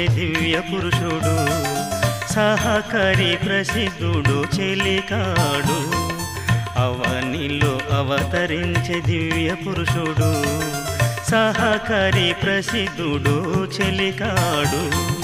దివ్య పురుషుడు సహకరి ప్రసిద్ధుడు చెలికాడు అవనిలో అవతరించే దివ్య పురుషుడు సహకరి ప్రసిద్ధుడు చెలికాడు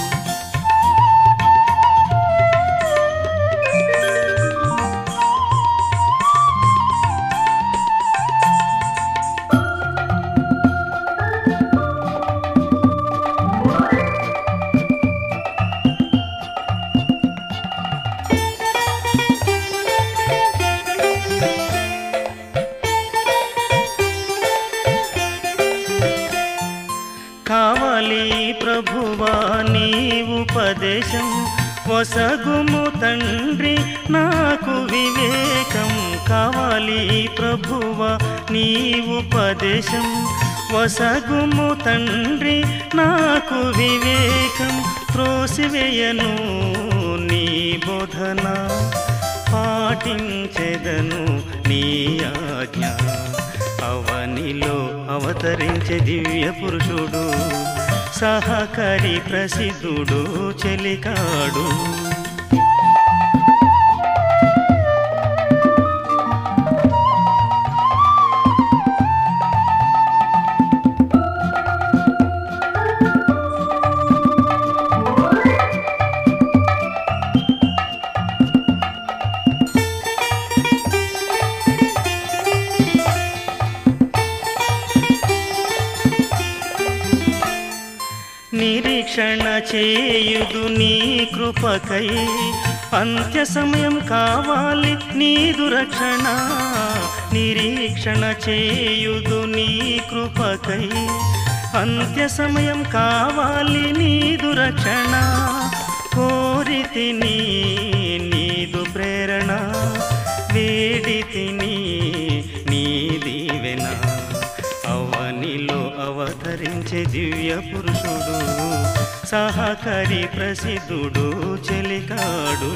కావాలి ప్రభువా నీ ఉపదేశం వసగుము తండ్రి నాకు వివేకం కావాలి ప్రభువా నీ ఉపదేశం వసగుము తండ్రి నాకు వివేకం త్రోసివేయను నీ బోధన పాటించెదను నీ ఆజ్ఞ అవనిలో అవతరించే దివ్య పురుషుడు సహకరి ప్రసిద్ధుడు చెలికాడు నిరీక్షణ చేయుదు నీ కృపకై అంత్య సమయం కావాలి నీదు రక్షణ నిరీక్షణ చేయుదు నీ కృపకై అంత్య సమయం కావాలి నీదు రక్షణ కోరితిని నీదు ప్రేరణ వేడితిని నీ దీవెన అవనిలో అవతరించే దివ్య పురుషుడు సహకరి ప్రసిద్ధుడు చెలికాడు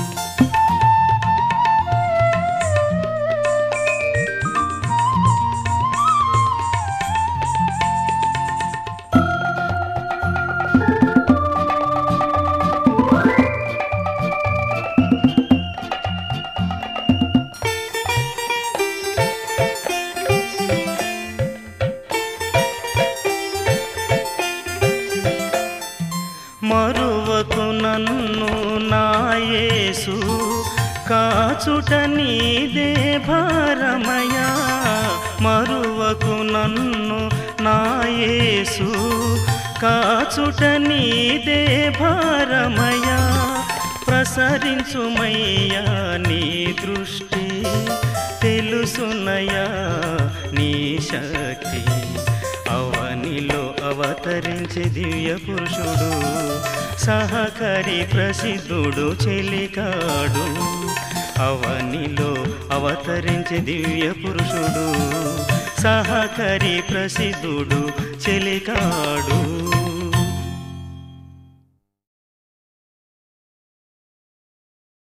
మరువకు నన్ను నాయేసు కాచుట నీదే భారమయా మరువకు నన్ను నాయేసు కాచుట నీదే భారమయా ప్రసరించుమయ్యా నీ దృష్టి తెలుసునయా నీ శక్తి అవనిలో అవతరించే దివ్య పురుషుడు సహకరి ప్రసిద్ధుడు చెలికాడు అవనిలో అవతరించే దివ్య పురుషుడు సహకరి ప్రసిద్ధుడు చెలికాడు